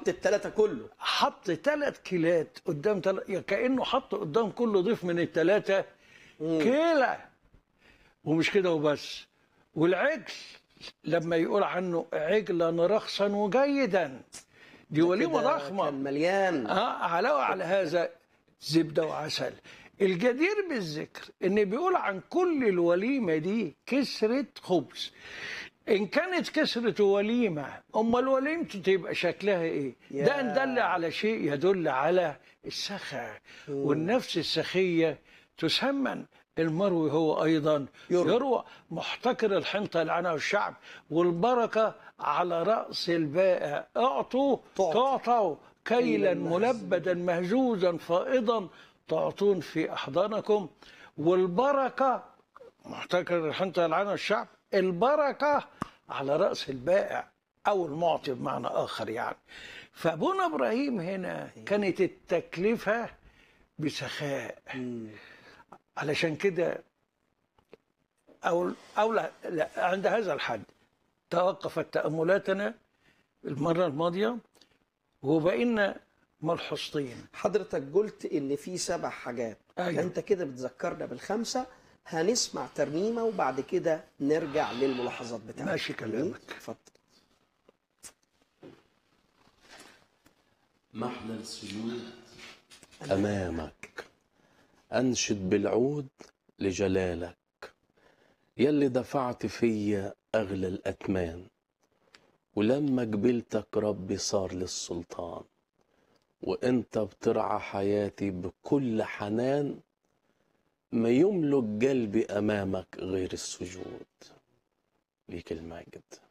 حط الثلاثه كله حط ثلاث كيلات قدام تل... كانه حط قدام كل ضيف من الثلاثه كيله ومش كده وبس والعجل لما يقول عنه عجلا رخصا وجيدا دي وليمه كده ضخمه كان مليان اه علاوه على هذا زبده وعسل الجدير بالذكر ان بيقول عن كل الوليمه دي كسره خبز ان كانت كسره وليمه امال وليمته تبقى شكلها ايه يا. ده ان دل على شيء يدل على السخاء والنفس السخيه تسمن المروي هو ايضا يروى. يروى محتكر الحنطه لعنه الشعب والبركه على راس البائع اعطوا تعطوا. تعطوا كيلا كيلاً ملبدا مهزوزا فائضا تعطون في احضانكم والبركه محتكر الحنطه لعنه الشعب البركه على راس البائع او المعطي بمعنى اخر يعني فابونا ابراهيم هنا كانت التكلفه بسخاء علشان كده أو أو لا, لا عند هذا الحد توقفت تأملاتنا المرة الماضية وبقينا ملحوظتين حضرتك قلت ان في سبع حاجات أيوة. انت كده بتذكرنا بالخمسه هنسمع ترنيمه وبعد كده نرجع للملاحظات بتاعتك ماشي كلامك. جميل؟ اتفضل محلى السجود أمامك أنشد بالعود لجلالك يلي دفعت فيا أغلى الأتمان ولما قبلتك ربي صار للسلطان وانت بترعى حياتي بكل حنان ما يملك قلبي أمامك غير السجود ليك المجد